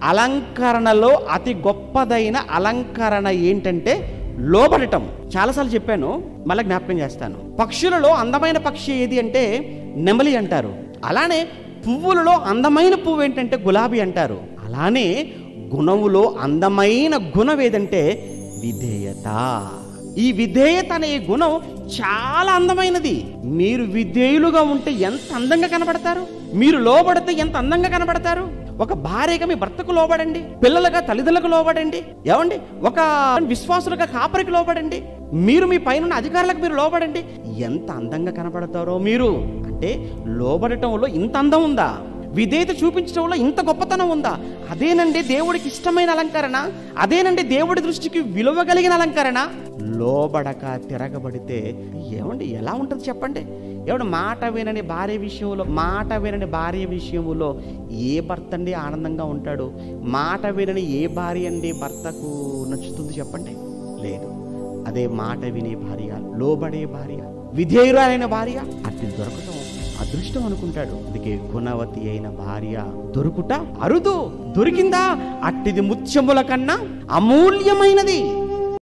అలంకరణలో అతి గొప్పదైన అలంకరణ ఏంటంటే లోబడటం చాలాసార్లు చెప్పాను మళ్ళీ జ్ఞాపకం చేస్తాను పక్షులలో అందమైన పక్షి ఏది అంటే నెమలి అంటారు అలానే పువ్వులలో అందమైన పువ్వు ఏంటంటే గులాబీ అంటారు అలానే గుణములో అందమైన గుణం ఏదంటే విధేయత ఈ విధేయత అనే ఈ గుణం చాలా అందమైనది మీరు విధేయులుగా ఉంటే ఎంత అందంగా కనబడతారు మీరు లోబడితే ఎంత అందంగా కనబడతారు ఒక భార్యగా మీ భర్తకు లోబడండి పిల్లలుగా తల్లిదండ్రులకు లోబడండి ఏమండి ఒక విశ్వాసులుగా కాపరికి లోబడండి మీరు మీ పైన ఉన్న అధికారులకు మీరు లోబడండి ఎంత అందంగా కనబడతారో మీరు అంటే లోబడటంలో ఇంత అందం ఉందా విధేయత చూపించడంలో ఇంత గొప్పతనం ఉందా అదేనండి దేవుడికి ఇష్టమైన అలంకరణ అదేనండి దేవుడి దృష్టికి విలువ కలిగిన అలంకరణ లోబడక తిరగబడితే ఏమండి ఎలా ఉంటుంది చెప్పండి ఏమండి మాట వినని భార్య విషయంలో మాట వినని భార్య విషయంలో ఏ భర్త అండి ఆనందంగా ఉంటాడు మాట వినని ఏ భార్య అండి భర్తకు నచ్చుతుంది చెప్పండి లేదు అదే మాట వినే భార్య లోబడే భార్య విధేయురాలైన భార్య అట్టి దొరకటం అదృష్టం అనుకుంటాడు అందుకే గుణవతి అయిన భార్య దొరుకుట అరుదు దొరికిందా అట్టిది ముత్యముల కన్నా అమూల్యమైనది